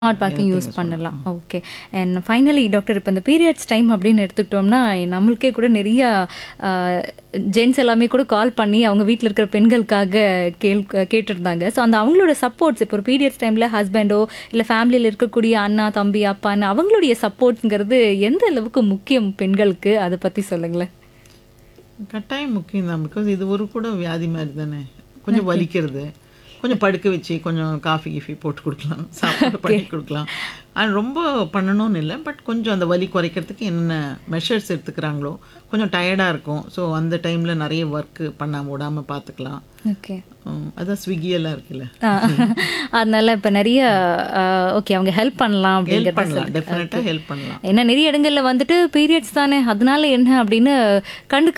smart packing use பண்ணலாம் okay and finally doctor இப்போ இந்த பீரியட்ஸ் டைம் அப்படின்னு எடுத்துக்கிட்டோம்னா நம்மளுக்கே கூட நிறைய ஜென்ஸ் எல்லாமே கூட கால் பண்ணி அவங்க வீட்டில் இருக்கிற பெண்களுக்காக கேள் கேட்டிருந்தாங்க ஸோ அந்த அவங்களோட சப்போர்ட்ஸ் இப்போ ஒரு பீரியட்ஸ் டைமில் ஹஸ்பண்டோ இல்லை ஃபேமிலியில் இருக்கக்கூடிய அண்ணா தம்பி அப்பான்னு அவங்களுடைய சப்போர்ட்ங்கிறது எந்த அளவுக்கு முக்கியம் பெண்களுக்கு அதை பற்றி சொல்லுங்களேன் கட்டாயம் முக்கியம் தான் பிகாஸ் இது ஒரு கூட வியாதி மாதிரி தானே கொஞ்சம் வலிக்கிறது கொஞ்சம் படுக்க வச்சு கொஞ்சம் காஃபி கிஃபி போட்டு கொடுக்கலாம் சாப்பாடு பண்ணி கொடுக்கலாம் அது ரொம்ப பண்ணணும்னு இல்லை பட் கொஞ்சம் அந்த வலி குறைக்கிறதுக்கு என்னென்ன மெஷர்ஸ் எடுத்துக்கிறாங்களோ கொஞ்சம் டயர்டாக இருக்கும் ஸோ அந்த டைமில் நிறைய ஒர்க்கு பண்ண விடாமல் பார்த்துக்கலாம் ஓகே உம், அதான் ஸ்விக்கி எல்லாம் இருக்குல்ல அதனால இப்போ நிறைய ஓகே அவங்க ஹெல்ப் பண்ணலாம் ஹெல்ப் அப்படிங்கிறத பண்ணலாம் டெஃபினட்டாக ஹெல்ப் பண்ணலாம் ஏன்னா நிறைய இடங்கள்ல வந்துட்டு பீரியட்ஸ் தானே அதனால என்ன அப்படின்னு கண்டுக்க